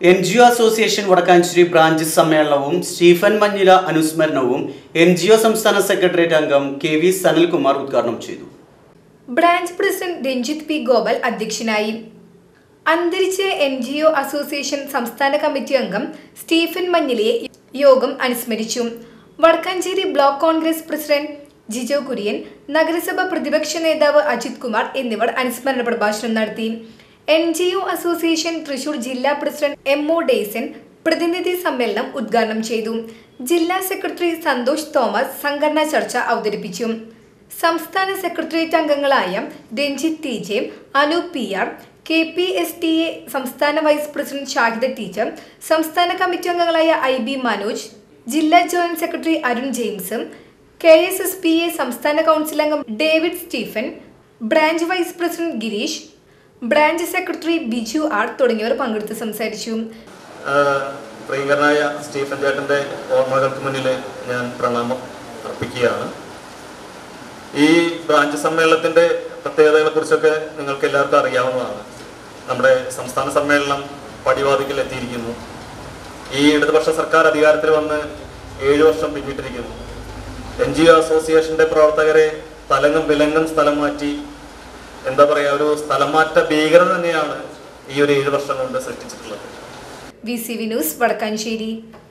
N G O association Vadakkanchery branch സമ്മേളനവും Stephen Manjila അനുസ്മരണവും N G O സംസ്ഥാന സെക്രട്ടേറിയറ്റ് അംഗം കെ വി സനൽകുമാർ ഉദ്ഘാടനം ചെയ്തു branch president Ranjith P Gopal അധ്യക്ഷനായി അന്തരിച്ച എൻ ജി ഒ അസോസിയേഷൻ സംസ്ഥാന കമ്മിറ്റി അംഗം സ്റ്റീഫൻ മഞ്ഞിലിയെ യോഗം അനുസ്മരിച്ചു വടക്കാഞ്ചേരി ബ്ലോക്ക് കോൺഗ്രസ് പ്രസിഡന്റ് ജിജോ കുര്യൻ നഗരസഭ പ്രതിപക്ഷ നേതാവ് അജിത് കുമാർ എന്നിവർ അനുസ്മരണ പ്രഭാഷണം നടത്തി N G O association Thrissur ജില്ലാ പ്രസിഡന്റ് എം ഒ ഡേസൻ പ്രതിനിധി സമ്മേളനം ഉദ്ഘാടനം ചെയ്തു ജില്ലാ സെക്രട്ടറി സന്തോഷ് തോമസ് സംഘടനാ ചർച്ച അവതരിപ്പിച്ചു സംസ്ഥാന സെക്രട്ടേറിയറ്റ് അംഗങ്ങളായ Ranjith T J Anu P R K P S T A സംസ്ഥാന വൈസ് പ്രസിഡന്റ് ഷാഹിദ ടീച്ചർ സംസ്ഥാന കമ്മിറ്റി അംഗങ്ങളായ ഐ ബി മനോജ് ജില്ലാ joint secretary Arun James K S S P A സംസ്ഥാന കൗൺസിൽ അംഗം David Stephen branch vice president Girish branch secretary Biju R തുടങ്ങിയവർ പങ്കെടുത്ത് സംസാരിച്ചു ആഹ് പ്രിയങ്കരനായ സ്റ്റീഫൻ ചേട്ടൻ്റെ ഓർമ്മകൾക്ക് മുന്നിൽ ഞാൻ പ്രണാമം അർപ്പിക്കുകയാണ് ഈ ബ്രാഞ്ച് സമ്മേളനത്തിൻ്റെ പ്രത്യേകതകളെ കുറിച്ചൊക്കെ നിങ്ങൾക്ക് എല്ലാവർക്കും അറിയാവുന്നതാണ് നമ്മുടെ സംസ്ഥാന സമ്മേളനം പടിവാതിക്കൽ എത്തിയിരിക്കുന്നു ഈ ഇടതുപക്ഷ സർക്കാർ അധികാരത്തിൽ വന്ന് ഏഴു വർഷം പിന്നിട്ടിരിക്കുന്നു എൻ ജി ഒ അസോസിയേഷന്റെ പ്രവർത്തകരെ തലങ്ങും വിലങ്ങും സ്ഥലം മാറ്റി എന്താ പറയുക ഒരു സ്ഥലം മാറ്റ ഭീകരത തന്നെയാണ് ഈ ഒരു ഏഴ് വർഷം കൊണ്ട് സൃഷ്ടിച്ചിട്ടുള്ളത് V C V news Vadakkanchery